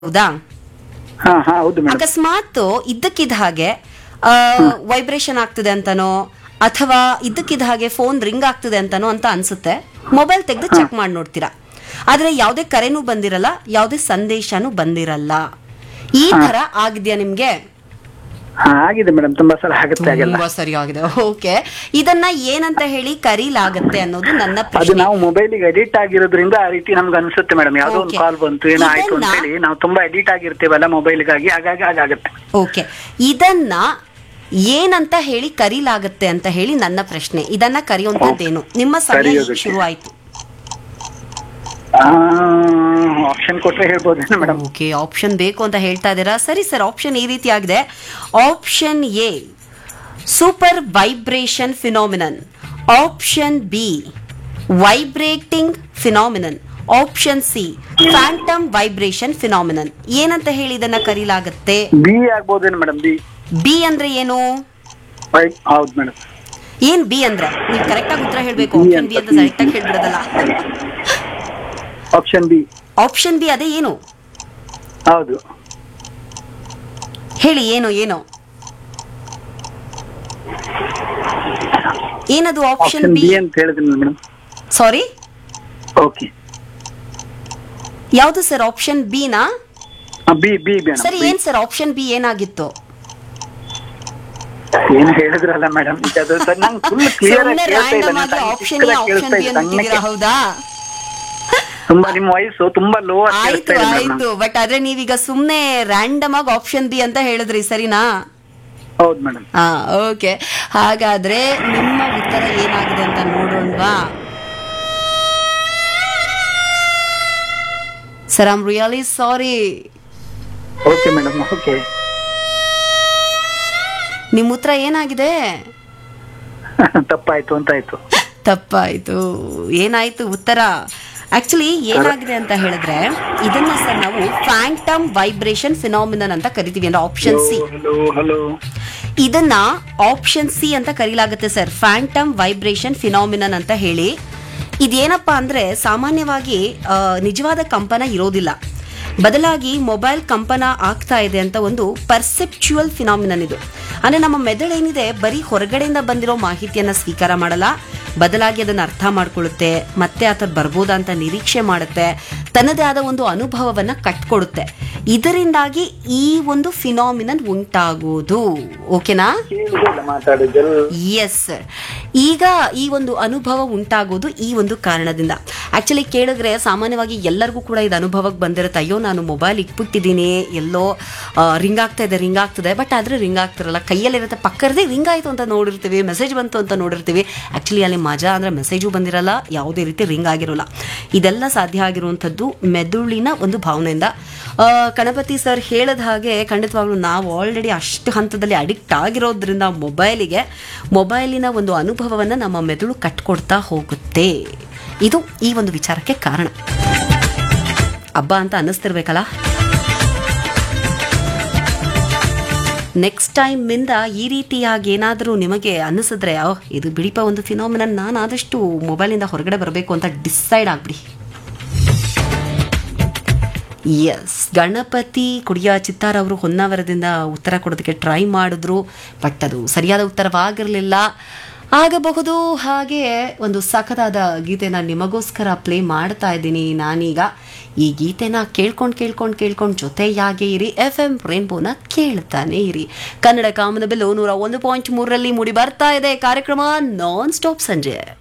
ಹೌದಾ ಹಾ ಹಾ ಹೌದು ಮೇಡಮ್ ಅಕಸ್ಮಾತ್ ಇದ್ದಕ್ಕಿದ್ದ ಹಾಗೆ ವೈಬ್ರೇಷನ್ ಆಗ್ತಿದೆ ಅಂತನೋ ಅಥವಾ ಇದ್ದಕ್ಕಿದ್ದ ಹಾಗೆ ಫೋನ್ ರಿಂಗ್ ಆಗ್ತಿದೆ ಅಂತನೋ ಅಂತ ಅನ್ಸುತ್ತೆ ಮೊಬೈಲ್ ತೆಗೆದು ಚೆಕ್ ಮಾಡಿ ನೋಡ್ತೀರಾ ಆದ್ರೆ ಯಾವುದೇ ಕರೆನೂ ಬಂದಿರಲ್ಲ ಯಾವುದೇ ಸಂದೇಶನೂ ಬಂದಿರಲ್ಲ ಈ ತರ ಆಗಿದ್ಯಾ ನಿಮ್ಗೆ ಹಾ ಆಗಿದೆ ಮೇಡಮ್ ತುಂಬಾ ಸಲ ಆಗುತ್ತೆ ಹಾಗೆಲ್ಲ ತುಂಬಾ ಸರಿಯಾಗಿದೆ ಓಕೆ ಇದನ್ನ ಏನಂತ ಹೇಳಿ ಕರೀಲಾಗತ್ತೆ ಅನ್ನೋದು ನನ್ನ ಅದು ಪ್ರಶ್ನೆ ನಾವು ಮೊಬೈಲಿಗೆ ಎಡಿಟ್ ಆಗಿರೋದ್ರಿಂದ ಆ ರೀತಿ ನಮ್ಗೆ ಅನ್ಸುತ್ತೆ ಮೇಡಮ್ ಯಾವ್ದೋ ಒಂದು Okay. ಕಾಲ್ ಬಂತು ಏನೋ ಆಯ್ತು ಅಂತ ಇದನ್ನ- ಹೇಳಿ ನಾವು ತುಂಬಾ ಎಡಿಟ್ ಆಗಿರ್ತೀವಲ್ಲ ಮೊಬೈಲ್ಗಾಗಿ ಹಾಗಾಗಿ ಹಾಗಾಗತ್ತೆ ಓಕೆ ಇದನ್ನ ಏನಂತ ಹೇಳಿ ಕರೀಲಾಗತ್ತೆ ಅಂತ ಹೇಳಿ ನನ್ನ ಪ್ರಶ್ನೆ ಇದನ್ನ ಕರೆಯುವಂತದ್ದೇನು ನಿಮ್ಮ ಸಮಯ ಕರೆಯೋದಕ್ಕೆ. ಶುರು ಆಯ್ತು ಆಪ್ಷನ್ ಕೊಟ್ರೆ ಹೇಳ್ಬೋದೇನು ಮೇಡಮ್ ಓಕೆ ಆಪ್ಷನ್ ಬೇಕು ಅಂತ ಹೇಳ್ತಾ ಇದ್ದೀರಾ ಸರಿ ಸರ್ ಆಪ್ಷನ್ ಈ ರೀತಿ ಆಗಿದೆ option A super vibration phenomenon option B vibrating phenomenon option C phantom vibration phenomenon ಏನಂತ ಹೇಳಿ ಇದನ್ನ ಕರೀಲಾಗತ್ತೆ ಬಿ ಆಗ್ಬೋದೇನು ಮೇಡಮ್ ಬಿ ಬಿ ಅಂದ್ರೆ ಏನು ಹೌದು ಮೇಡಮ್ ಏನ್ ಬಿ ಅಂದ್ರೆ ನೀವು ಕರೆಕ್ಟ್ ಆಗಿ ಉತ್ತರ ಹೇಳ್ಬೇಕು B ಆಪ್ಷನ್ ಬಿ ಅಂತ ಅಂತ ಕರೆಕ್ಟ್ ಆಗಿ ಹೇಳ್ಬಿಡೋದಲ್ಲ ಆಪ್ಷನ್ ಬಿ ಆಪ್ಷನ್ ಬಿ ಅದೇ ಏನು ಹೌದು ಹೇಳಿ ಏನು ಏನು ಏನದು ಆಪ್ಷನ್ ಆಪ್ಷನ್ ಬಿ ಬಿ ಅಂತ ಹೇಳಿದ್ರಿ ಮೇಡಮ್ ಸಾರಿ ಓಕೆ ಯಾವುದು ಸರ್ ಆಪ್ಷನ್ ಬಿ ನಾ ಬಿ ಬಿ ಸರಿ ಮೇಡಮ್ ಏನ್ ಸರ್ ಆಪ್ಷನ್ ಬಿ ಏನಾಗಿತ್ತು ಏನು ಹೇಳಿದ್ರಲ್ಲ ಮೇಡಮ್ ಈಗ ಅದು ಸರ್ ನಂಗೆ ಫುಲ್ ಕ್ಲಿಯರ್ ಸುಮ್ಮನೆ ರ್ಯಾಂಡಮ್ ಆಗಿ ಆಪ್ಷನ್ ಎ ಆಪ್ಷನ್ ಬಿ ಅಂತಿದ್ದೀರಾ ಹೌದಾ ತುಂಬಾ ನಿಮ್ಮ ವಯಸ್ಸು ತುಂಬಾ ಲೋ ಆಯ್ತು ಆಯ್ತು ಬಟ್ ಆದ್ರೆ ನೀವೀಗ ಸುಮ್ನೆ ರ್ಯಾಂಡಮ್ ಆಗಿ ಆಪ್ಷನ್ ಬಿ ಅಂತ ಹೇಳಿದ್ರಿ ಸರಿನಾ ಹೌದು ಮೇಡಮ್ ಹಾ ಓಕೆ ಹಾಗಾದ್ರೆ ನಿಮ್ಮ ಉತ್ತರ ಏನಾಗಿದೆ ಅಂತ ನೋಡೋಣವಾ sir I'm really sorry okay madam okay ನಿಮ್ಮ ಉತ್ತರ ಏನಾಗಿದೆ ತಪ್ಪಾಯ್ತು ಅಂತ ಆಯ್ತು ತಪ್ಪಾಯ್ತು ಏನಾಯ್ತು ಉತ್ತರ ಆಕ್ಚುಲಿ ಏನಾಗಿದೆ ಅಂತ ಹೇಳಿದ್ರೆ ಇದನ್ನ ಸರ್ ನಾವು ಫ್ಯಾಂಟಮ್ ವೈಬ್ರೇಷನ್ ಫಿನಾಮಿನನ್ ಅಂತ ಕರಿತೀವಿ ಅಂದ್ರೆ ಆಪ್ಷನ್ ಸಿ ಹಲೋ ಹಲೋ ಇದನ್ನ ಆಪ್ಷನ್ ಸಿ ಅಂತ ಕರೀಲಾಗುತ್ತೆ ಸರ್ ಫ್ಯಾಂಟಮ್ ವೈಬ್ರೇಷನ್ ಫಿನಾಮಿನನ್ ಅಂತ ಹೇಳಿ ಇದೇನಪ್ಪಾ ಅಂದ್ರೆ ಸಾಮಾನ್ಯವಾಗಿ ಆ, ನಿಜವಾದ ಕಂಪನ ಇರೋದಿಲ್ಲ ಬದಲಾಗಿ ಮೊಬೈಲ್ ಕಂಪನ ಆಗ್ತಾ ಇದೆ ಅಂತ ಒಂದು ಪರ್ಸೆಪ್ಚುವಲ್ ಫಿನಾಮಿನನ್ ಇದು ಅಂದ್ರೆ ನಮ್ಮ ಮೆದುಳೇನಿದೆ ಬರೀ ಹೊರಗಡೆಯಿಂದ ಬಂದಿರೋ ಮಾಹಿತಿಯನ್ನ ಸ್ವೀಕಾರ ಮಾಡಲ್ಲ ಬದಲಾಗಿ ಅದನ್ನ ಅರ್ಥ ಮಾಡ್ಕೊಳ್ಳುತ್ತೆ ಮತ್ತೆ ಆ ಥರ ಬರ್ಬೋದಾ ಅಂತ ನಿರೀಕ್ಷೆ ಮಾಡುತ್ತೆ ತನ್ನದೇ ಆದ ಒಂದು ಅನುಭವವನ್ನ ಕಟ್ಕೊಡುತ್ತೆ ಇದರಿಂದಾಗಿ ಈ ಒಂದು ಫಿನಾಮಿನನ್ ಉಂಟಾಗುವುದು ಓಕೆನಾ ಮಾತಾಡಿದ್ರು ಎಸ್ ಸರ್ ಈಗ ಈ ಒಂದು ಅನುಭವ ಉಂಟಾಗೋದು ಈ ಒಂದು ಕಾರಣದಿಂದ ಆಕ್ಚುಲಿ ಕೇಳಿದ್ರೆ ಸಾಮಾನ್ಯವಾಗಿ ಎಲ್ಲರಿಗೂ ಕೂಡ ಇದು ಅನುಭವಕ್ಕೆ ಬಂದಿರುತ್ತೆ ಅಯ್ಯೋ ನಾನು ಮೊಬೈಲ್ ಇಟ್ಬಿಟ್ಟಿದ್ದೀನಿ ಎಲ್ಲೋ ರಿಂಗ್ ಆಗ್ತಾ ಇದೆ ರಿಂಗ್ ಆಗ್ತದೆ ಬಟ್ ಆದ್ರೆ ರಿಂಗ್ ಆಗ್ತಿರಲ್ಲ ಕೈಯಲ್ಲಿರುತ್ತೆ ಪಕ್ಕದೇ ರಿಂಗ್ ಆಯ್ತು ಅಂತ ನೋಡಿರ್ತೀವಿ ಮೆಸೇಜ್ ಬಂತು ಅಂತ ನೋಡಿರ್ತೀವಿ ಆಕ್ಚುಲಿ ಅಲ್ಲಿ ಮಜಾ ಅಂದ್ರೆ ಮೆಸೇಜು ಬಂದಿರಲ್ಲ ಯಾವುದೇ ರೀತಿ ರಿಂಗ್ ಆಗಿರೋಲ್ಲ ಇದೆಲ್ಲ ಸಾಧ್ಯ ಆಗಿರುವಂಥದ್ದು ಮೆದುಳಿನ ಒಂದು ಭಾವನೆಯಿಂದ ಆ, ಗಣಪತಿ ಸರ್ ಹೇಳಿದ ಹಾಗೆ ಖಂಡಿತವಾಗ್ಲೂ ನಾವು ಆಲ್ರೆಡಿ ಅಷ್ಟು ಹಂತದಲ್ಲಿ ಅಡಿಕ್ಟ್ ಆಗಿರೋದ್ರಿಂದ ಮೊಬೈಲಿಗೆ ಮೊಬೈಲಿನ ಒಂದು ಅನುಭವವನ್ನು ನಮ್ಮ ಮೆದುಳು ಕಟ್ಕೊಡ್ತಾ ಹೋಗುತ್ತೆ ಇದು ಈ ಒಂದು ವಿಚಾರಕ್ಕೆ ಕಾರಣ ಹಬ್ಬ ಅಂತ ಅನ್ನಿಸ್ತಿರ್ಬೇಕಲ್ಲ ನೆಕ್ಸ್ಟ್ ಟೈಮ್ ಇಂದ ಈ ರೀತಿಯಾಗಿ ಏನಾದರೂ ನಿಮಗೆ ಅನ್ನಿಸಿದ್ರೆ ಓಹ್ ಇದು ಬಿಡಿಪ ಒಂದು ಫಿನಾಮಿನನ್ ನಾನು ಆದಷ್ಟು ಮೊಬೈಲಿಂದ ಹೊರಗಡೆ ಬರಬೇಕು ಅಂತ ಡಿಸೈಡ್ ಆಗ್ಬಿಡಿ ಎಸ್ ಗಣಪತಿ ಕುಡಿಯ ಚಿತ್ತಾರ್ ಅವರು ಹೊನ್ನಾವರದಿಂದ ಉತ್ತರ ಕೊಡೋದಕ್ಕೆ ಟ್ರೈ ಮಾಡಿದ್ರು ಬಟ್ ಅದು ಸರಿಯಾದ ಉತ್ತರವಾಗಿರಲಿಲ್ಲ ಆಗಬಹುದು ಹಾಗೆ ಒಂದು ಸಖದಾದ ಗೀತೆನ ನಿಮಗೋಸ್ಕರ ಪ್ಲೇ ಮಾಡ್ತಾ ಇದ್ದೀನಿ ನಾನೀಗ ಈ ಗೀತೆನ ಕೇಳ್ಕೊಂಡು ಕೇಳ್ಕೊಂಡು ಕೇಳ್ಕೊಂಡು ಜೊತೆಯಾಗೆ ಇರಿ ಎಫ್ ಎಂ ರೇನ್ಬೋನ ಕೇಳ್ತಾನೆ ಇರಿ ಕನ್ನಡ ಕಾಮನ ಬೆಲ್ಲು ನೂರ ಒಂದು ಪಾಯಿಂಟ್ ಮೂರರಲ್ಲಿ ಮೂಡಿ ಬರ್ತಾ ಇದೆ ಕಾರ್ಯಕ್ರಮ ನಾನ್ ಸ್ಟಾಪ್ ಸಂಜೆ